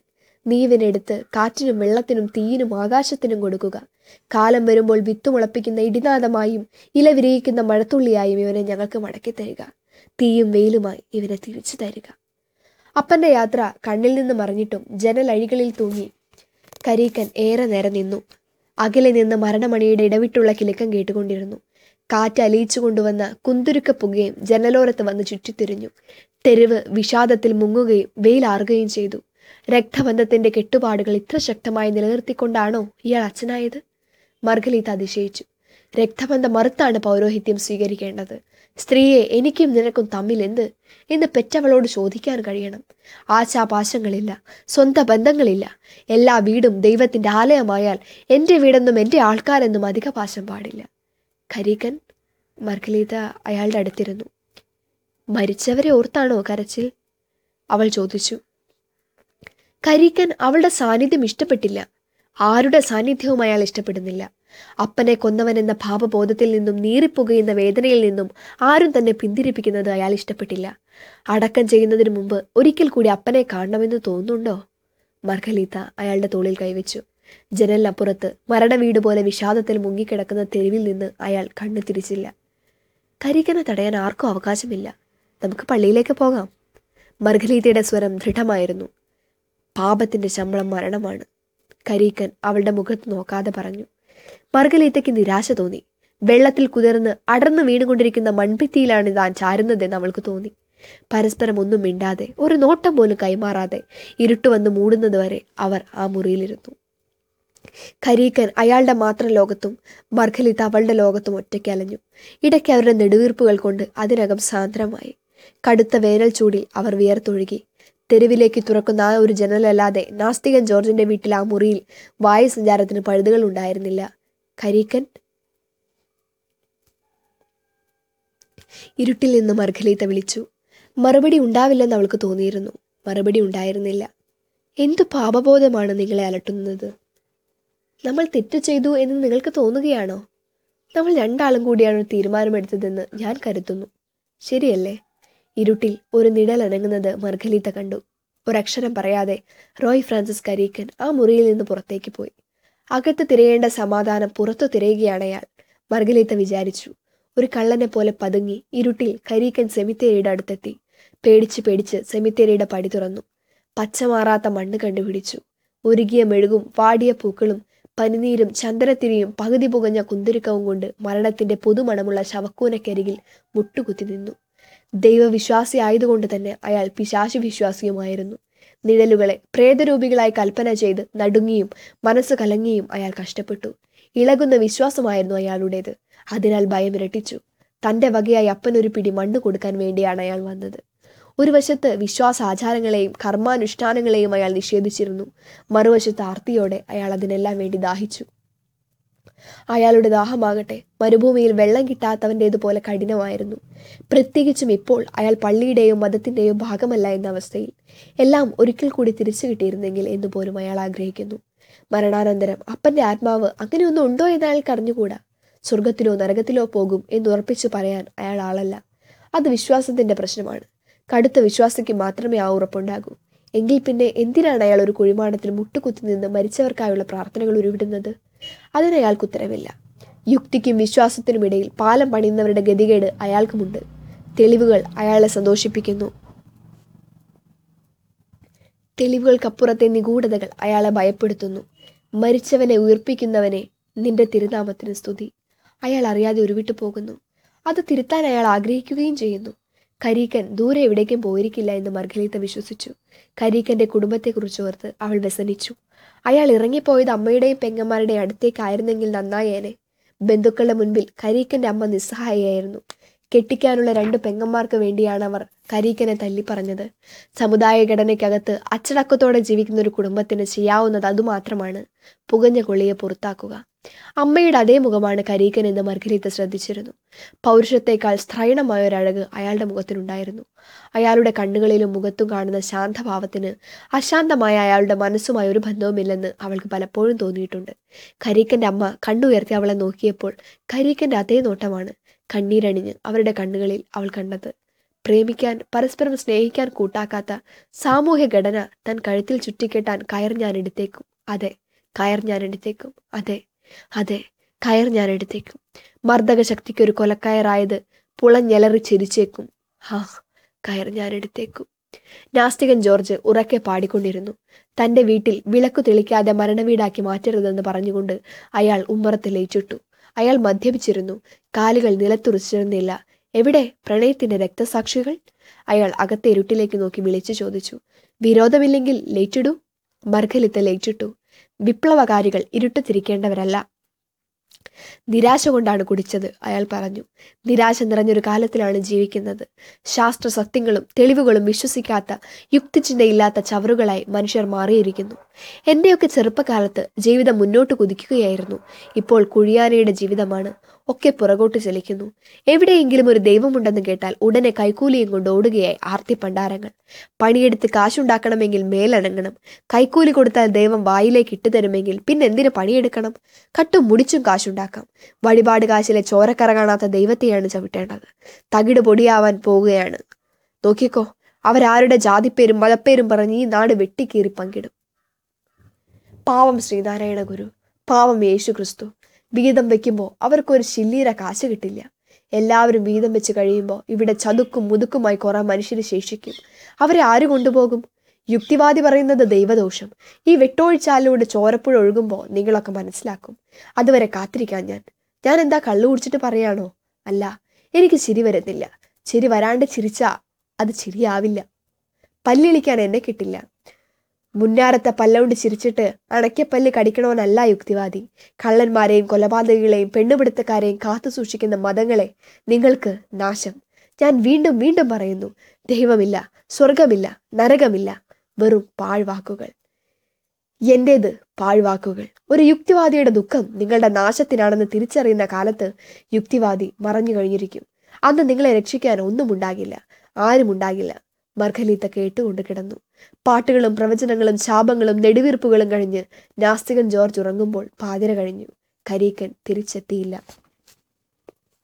നീ ഇവനെടുത്ത് കാറ്റിനും വെള്ളത്തിനും തീയിനും ആകാശത്തിനും കൊടുക്കുക കാലം വരുമ്പോൾ വിത്ത് മുളപ്പിക്കുന്ന ഇടിനാദമായും ഇല വിരിയിക്കുന്ന മഴത്തുള്ളിയായും ഇവനെ ഞങ്ങൾക്ക് മടക്കി തരിക തീയും വെയിലുമായി ഇവനെ തിരിച്ചു തരിക അപ്പന്റെ യാത്ര കണ്ണിൽ നിന്ന് മറിഞ്ഞിട്ടും ജനലഴികളിൽ തൂങ്ങി കരീക്കൻ ഏറെ നേരം നിന്നു അകലെ നിന്ന് മരണമണിയുടെ ഇടവിട്ടുള്ള കിലുക്കം കേട്ടുകൊണ്ടിരുന്നു കാറ്റ് അലിയിച്ചു കൊണ്ടുവന്ന കുന്തുരുക്ക പുകയും ജനലോരത്ത് വന്ന് ചുറ്റിത്തിരിഞ്ഞു തെരുവ് വിഷാദത്തിൽ മുങ്ങുകയും വെയിലാറുകയും ചെയ്തു രക്തബന്ധത്തിന്റെ കെട്ടുപാടുകൾ ഇത്ര ശക്തമായി നിലനിർത്തിക്കൊണ്ടാണോ ഇയാൾ അച്ഛനായത് മർഗലീത്ത അതിശയിച്ചു രക്തബന്ധം മറുത്താണ് പൗരോഹിത്യം സ്വീകരിക്കേണ്ടത് സ്ത്രീയെ എനിക്കും നിനക്കും തമ്മിൽ എന്ത് എന്ന് പെറ്റവളോട് ചോദിക്കാൻ കഴിയണം ആശാപാശങ്ങളില്ല സ്വന്തം ബന്ധങ്ങളില്ല എല്ലാ വീടും ദൈവത്തിന്റെ ആലയമായാൽ എൻ്റെ വീടെന്നും എൻ്റെ ആൾക്കാരെന്നും അധിക പാശം പാടില്ല ഖരീക്കൻ മർഗലീത അയാളുടെ അടുത്തിരുന്നു മരിച്ചവരെ ഓർത്താണോ കരച്ചിൽ അവൾ ചോദിച്ചു കരീക്കൻ അവളുടെ സാന്നിധ്യം ഇഷ്ടപ്പെട്ടില്ല ആരുടെ സാന്നിധ്യവും അയാൾ ഇഷ്ടപ്പെടുന്നില്ല അപ്പനെ കൊന്നവൻ എന്ന ഭാവബോധത്തിൽ നിന്നും നീറിപ്പുകയുന്ന വേദനയിൽ നിന്നും ആരും തന്നെ പിന്തിരിപ്പിക്കുന്നത് അയാൾ ഇഷ്ടപ്പെട്ടില്ല അടക്കം ചെയ്യുന്നതിന് മുമ്പ് ഒരിക്കൽ കൂടി അപ്പനെ കാണണമെന്ന് തോന്നുന്നുണ്ടോ മർഗലീത്ത അയാളുടെ തോളിൽ കൈവച്ചു ജനലിനപ്പുറത്ത് മരണ വീട് പോലെ വിഷാദത്തിൽ മുങ്ങിക്കിടക്കുന്ന തെരുവിൽ നിന്ന് അയാൾ കണ്ണു തിരിച്ചില്ല കരിക്കനെ തടയാൻ ആർക്കും അവകാശമില്ല നമുക്ക് പള്ളിയിലേക്ക് പോകാം മർഗലീതയുടെ സ്വരം ദൃഢമായിരുന്നു പാപത്തിന്റെ ശമ്പളം മരണമാണ് കരീക്കൻ അവളുടെ മുഖത്ത് നോക്കാതെ പറഞ്ഞു മർഗലീത്തയ്ക്ക് നിരാശ തോന്നി വെള്ളത്തിൽ കുതിർന്ന് അടർന്നു വീണുകൊണ്ടിരിക്കുന്ന മൺഭിത്തിയിലാണ് താൻ ചാരുന്നതെന്ന് അവൾക്ക് തോന്നി പരസ്പരം ഒന്നും മിണ്ടാതെ ഒരു നോട്ടം പോലും കൈമാറാതെ ഇരുട്ട് വന്ന് മൂടുന്നത് വരെ അവർ ആ മുറിയിലിരുന്നു ഖരീക്കൻ അയാളുടെ മാത്രം ലോകത്തും മർഖലിത്ത അവളുടെ ലോകത്തും ഒറ്റയ്ക്ക് അലഞ്ഞു ഇടയ്ക്ക് അവരുടെ നെടുവീർപ്പുകൾ കൊണ്ട് അതിനകം സാന്ദ്രമായി കടുത്ത വേനൽ ചൂടിൽ അവർ വിയർത്തൊഴുകി തെരുവിലേക്ക് തുറക്കുന്ന ആ ഒരു ജനലല്ലാതെ നാസ്തികൻ ജോർജിന്റെ വീട്ടിൽ ആ മുറിയിൽ വായുസഞ്ചാരത്തിന് പഴുതുകൾ ഉണ്ടായിരുന്നില്ല ഖരീക്കൻ ഇരുട്ടിൽ നിന്ന് മർഖലീത്ത വിളിച്ചു മറുപടി ഉണ്ടാവില്ലെന്ന് അവൾക്ക് തോന്നിയിരുന്നു മറുപടി ഉണ്ടായിരുന്നില്ല എന്തു പാപബോധമാണ് നിങ്ങളെ അലട്ടുന്നത് നമ്മൾ തെറ്റ് ചെയ്തു എന്ന് നിങ്ങൾക്ക് തോന്നുകയാണോ നമ്മൾ രണ്ടാളും കൂടിയാണ് ഒരു തീരുമാനമെടുത്തതെന്ന് ഞാൻ കരുതുന്നു ശരിയല്ലേ ഇരുട്ടിൽ ഒരു നിഴൽ അനങ്ങുന്നത് മർഗലീത്ത കണ്ടു ഒരക്ഷരം പറയാതെ റോയ് ഫ്രാൻസിസ് കരീക്കൻ ആ മുറിയിൽ നിന്ന് പുറത്തേക്ക് പോയി അകത്ത് തിരയേണ്ട സമാധാനം പുറത്തു തിരയുകയാണ് അയാൾ മർഗലീത്ത വിചാരിച്ചു ഒരു കള്ളനെ പോലെ പതുങ്ങി ഇരുട്ടിൽ കരീക്കൻ സെമിത്തേരിയുടെ അടുത്തെത്തി പേടിച്ച് പേടിച്ച് സെമിത്തേരിയുടെ പടി തുറന്നു പച്ചമാറാത്ത മണ്ണ് കണ്ടുപിടിച്ചു ഉരുകിയ മെഴുകും വാടിയ പൂക്കളും പനിനീരും ചന്ദനത്തിരിയും പകുതി പുകഞ്ഞ കുന്തിരുക്കവും കൊണ്ട് മരണത്തിന്റെ പുതുമണമുള്ള ശവക്കൂനക്കരികിൽ മുട്ടുകുത്തി നിന്നു ദൈവവിശ്വാസി ആയതുകൊണ്ട് തന്നെ അയാൾ പിശാശു വിശ്വാസിയുമായിരുന്നു നിഴലുകളെ പ്രേതരൂപികളായി കൽപ്പന ചെയ്ത് നടുങ്ങിയും മനസ്സ് കലങ്ങിയും അയാൾ കഷ്ടപ്പെട്ടു ഇളകുന്ന വിശ്വാസമായിരുന്നു അയാളുടേത് അതിനാൽ ഭയം ഇരട്ടിച്ചു തന്റെ വകയായി അപ്പനൊരു പിടി മണ്ണ് കൊടുക്കാൻ വേണ്ടിയാണ് അയാൾ വന്നത് ഒരു വശത്ത് വിശ്വാസാചാരങ്ങളെയും കർമാനുഷ്ഠാനങ്ങളെയും അയാൾ നിഷേധിച്ചിരുന്നു മറുവശത്ത് ആർത്തിയോടെ അയാൾ അതിനെല്ലാം വേണ്ടി ദാഹിച്ചു അയാളുടെ ദാഹമാകട്ടെ മരുഭൂമിയിൽ വെള്ളം കിട്ടാത്തവൻ്റേതുപോലെ കഠിനമായിരുന്നു പ്രത്യേകിച്ചും ഇപ്പോൾ അയാൾ പള്ളിയുടെയോ മതത്തിൻ്റെയോ ഭാഗമല്ല എന്ന അവസ്ഥയിൽ എല്ലാം ഒരിക്കൽ കൂടി തിരിച്ചു കിട്ടിയിരുന്നെങ്കിൽ എന്ന് പോലും അയാൾ ആഗ്രഹിക്കുന്നു മരണാനന്തരം അപ്പന്റെ ആത്മാവ് അങ്ങനെയൊന്നും ഉണ്ടോ എന്ന് അയാൾക്ക് അറിഞ്ഞുകൂടാ സ്വർഗത്തിലോ നരകത്തിലോ പോകും എന്ന് ഉറപ്പിച്ചു പറയാൻ അയാൾ ആളല്ല അത് വിശ്വാസത്തിന്റെ പ്രശ്നമാണ് കടുത്ത വിശ്വാസിക്ക് മാത്രമേ ആ ഉറപ്പുണ്ടാകൂ എങ്കിൽ പിന്നെ എന്തിനാണ് അയാൾ ഒരു കുഴിമാടത്തിൽ മുട്ടുകുത്തി നിന്ന് മരിച്ചവർക്കായുള്ള പ്രാർത്ഥനകൾ ഉരുവിടുന്നത് അതിന് അയാൾക്ക് ഉത്തരവില്ല യുക്തിക്കും വിശ്വാസത്തിനും ഇടയിൽ പാലം പണിയുന്നവരുടെ ഗതികേട് അയാൾക്കുമുണ്ട് തെളിവുകൾ അയാളെ സന്തോഷിപ്പിക്കുന്നു തെളിവുകൾക്കപ്പുറത്തെ നിഗൂഢതകൾ അയാളെ ഭയപ്പെടുത്തുന്നു മരിച്ചവനെ ഉയർപ്പിക്കുന്നവനെ നിന്റെ തിരുനാമത്തിന് സ്തുതി അയാൾ അറിയാതെ ഉരുവിട്ടു പോകുന്നു അത് തിരുത്താൻ അയാൾ ആഗ്രഹിക്കുകയും ചെയ്യുന്നു കരീക്കൻ ദൂരെ എവിടേക്കും പോയിരിക്കില്ല എന്ന് മർഗലീത്ത വിശ്വസിച്ചു കരീക്കന്റെ കുടുംബത്തെക്കുറിച്ച് ഓർത്ത് അവൾ വ്യസനിച്ചു അയാൾ ഇറങ്ങിപ്പോയത് അമ്മയുടെയും പെങ്ങന്മാരുടെയും അടുത്തേക്കായിരുന്നെങ്കിൽ നന്നായേനെ ബന്ധുക്കളുടെ മുൻപിൽ കരീക്കന്റെ അമ്മ നിസ്സഹായയായിരുന്നു കെട്ടിക്കാനുള്ള രണ്ട് പെങ്ങന്മാർക്ക് വേണ്ടിയാണ് അവർ കരീക്കനെ തല്ലിപ്പറഞ്ഞത് സമുദായ ഘടനയ്ക്കകത്ത് അച്ചടക്കത്തോടെ ജീവിക്കുന്ന ഒരു കുടുംബത്തിന് ചെയ്യാവുന്നത് അതുമാത്രമാണ് പുകഞ്ഞ കൊള്ളിയെ പുറത്താക്കുക അമ്മയുടെ അതേ മുഖമാണ് കരീക്കൻ എന്ന് മർഗരീത്ത ശ്രദ്ധിച്ചിരുന്നു പൗരുഷത്തേക്കാൾ സ്ത്രൈണമായ ഒരഴക് അയാളുടെ മുഖത്തിനുണ്ടായിരുന്നു അയാളുടെ കണ്ണുകളിലും മുഖത്തും കാണുന്ന ശാന്തഭാവത്തിന് അശാന്തമായ അയാളുടെ മനസ്സുമായി ഒരു ബന്ധവുമില്ലെന്ന് അവൾക്ക് പലപ്പോഴും തോന്നിയിട്ടുണ്ട് കരീക്കന്റെ അമ്മ കണ്ണുയർത്തി അവളെ നോക്കിയപ്പോൾ കരീക്കന്റെ അതേ നോട്ടമാണ് കണ്ണീരണിഞ്ഞ് അവരുടെ കണ്ണുകളിൽ അവൾ കണ്ടത് പ്രേമിക്കാൻ പരസ്പരം സ്നേഹിക്കാൻ കൂട്ടാക്കാത്ത സാമൂഹ്യ ഘടന തൻ കഴുത്തിൽ ചുറ്റിക്കെട്ടാൻ കയർ ഞാൻ എടുത്തേക്കും അതെ കയർ ഞാൻ എടുത്തേക്കും അതെ അതെ കയർ ഞാൻ എടുത്തേക്കും മർദ്ദക ശക്തിക്ക് ഒരു കൊലക്കയറായത് പുളഞ്ഞെലറി ചിരിച്ചേക്കും ഹാ കയർ ഞാൻ എടുത്തേക്കും നാസ്തികൻ ജോർജ് ഉറക്കെ പാടിക്കൊണ്ടിരുന്നു തന്റെ വീട്ടിൽ വിളക്കു തെളിക്കാതെ മരണവീടാക്കി മാറ്റരുതെന്ന് പറഞ്ഞുകൊണ്ട് അയാൾ ഉമ്മറത്ത് ലയിച്ചിട്ടു അയാൾ മദ്യപിച്ചിരുന്നു കാലുകൾ നിലത്തുറച്ചിരുന്നില്ല എവിടെ പ്രണയത്തിന്റെ രക്തസാക്ഷികൾ അയാൾ അകത്തെ ഇരുട്ടിലേക്ക് നോക്കി വിളിച്ചു ചോദിച്ചു വിരോധമില്ലെങ്കിൽ ലേറ്റിടൂ മർഗലിത്ത് ലേറ്റിട്ടു വിപ്ലവകാരികൾ ഇരുട്ടത്തിരിക്കേണ്ടവരല്ല നിരാശ കൊണ്ടാണ് കുടിച്ചത് അയാൾ പറഞ്ഞു നിരാശ നിറഞ്ഞൊരു കാലത്തിലാണ് ജീവിക്കുന്നത് ശാസ്ത്ര സത്യങ്ങളും തെളിവുകളും വിശ്വസിക്കാത്ത യുക്തിചിന്തയില്ലാത്ത ചവറുകളായി മനുഷ്യർ മാറിയിരിക്കുന്നു എന്റെയൊക്കെ ചെറുപ്പകാലത്ത് ജീവിതം മുന്നോട്ട് കുതിക്കുകയായിരുന്നു ഇപ്പോൾ കുഴിയാനയുടെ ജീവിതമാണ് ഒക്കെ പുറകോട്ട് ചലിക്കുന്നു എവിടെയെങ്കിലും ഒരു ദൈവമുണ്ടെന്ന് കേട്ടാൽ ഉടനെ കൈക്കൂലിയും കൊണ്ട് ഓടുകയായി ആർത്തി പണ്ടാരങ്ങൾ പണിയെടുത്ത് കാശുണ്ടാക്കണമെങ്കിൽ മേലണങ്ങണം കൈക്കൂലി കൊടുത്താൽ ദൈവം വായിലേക്ക് ഇട്ടുതരുമെങ്കിൽ പിന്നെ എന്തിനു പണിയെടുക്കണം കട്ടും മുടിച്ചും കാശുണ്ടാക്കാം വഴിപാട് കാശിലെ ചോരക്കറ കാണാത്ത ദൈവത്തെയാണ് ചവിട്ടേണ്ടത് തകിട് പൊടിയാവാൻ പോവുകയാണ് നോക്കിക്കോ അവരാരുടെ ജാതിപ്പേരും മതപ്പേരും പറഞ്ഞ് ഈ നാട് വെട്ടിക്കീറി പങ്കിടും പാവം ശ്രീനാരായണ ഗുരു പാവം യേശു ക്രിസ്തു വീതം വെക്കുമ്പോൾ അവർക്കൊരു ശില്ലീര കാശ് കിട്ടില്ല എല്ലാവരും വീതം വെച്ച് കഴിയുമ്പോൾ ഇവിടെ ചതുക്കും മുതുക്കുമായി കുറെ മനുഷ്യർ ശേഷിക്കും അവരെ ആര് കൊണ്ടുപോകും യുക്തിവാദി പറയുന്നത് ദൈവദോഷം ഈ വെട്ടൊഴിച്ചാലിലൂടെ ചോരപ്പുഴ ഒഴുകുമ്പോൾ നിങ്ങളൊക്കെ മനസ്സിലാക്കും അതുവരെ കാത്തിരിക്കാൻ ഞാൻ ഞാൻ എന്താ കള്ളു കുടിച്ചിട്ട് പറയാണോ അല്ല എനിക്ക് ചിരി വരുന്നില്ല ചിരി വരാണ്ട് ചിരിച്ചാ അത് ചിരിയാവില്ല പല്ലിളിക്കാൻ എന്നെ കിട്ടില്ല മുന്നാരത്തെ പല്ലുകൊണ്ട് ചിരിച്ചിട്ട് അണയ്ക്കപ്പല്ല് കടിക്കണവനല്ല യുക്തിവാദി കള്ളന്മാരെയും കൊലപാതകികളെയും പെണ്ണുപിടുത്തക്കാരെയും കാത്തു സൂക്ഷിക്കുന്ന മതങ്ങളെ നിങ്ങൾക്ക് നാശം ഞാൻ വീണ്ടും വീണ്ടും പറയുന്നു ദൈവമില്ല സ്വർഗമില്ല നരകമില്ല വെറും പാഴ്വാക്കുകൾ എന്റേത് പാഴ്വാക്കുകൾ ഒരു യുക്തിവാദിയുടെ ദുഃഖം നിങ്ങളുടെ നാശത്തിനാണെന്ന് തിരിച്ചറിയുന്ന കാലത്ത് യുക്തിവാദി മറഞ്ഞു കഴിഞ്ഞിരിക്കും അന്ന് നിങ്ങളെ രക്ഷിക്കാൻ ഒന്നും ഉണ്ടാകില്ല ആരും ഉണ്ടാകില്ല മർഖലീത്ത കേട്ടുകൊണ്ട് കിടന്നു പാട്ടുകളും പ്രവചനങ്ങളും ശാപങ്ങളും നെടുവീർപ്പുകളും കഴിഞ്ഞ് നാസ്തികൻ ജോർജ് ഉറങ്ങുമ്പോൾ പാതിര കഴിഞ്ഞു കരീക്കൻ തിരിച്ചെത്തിയില്ല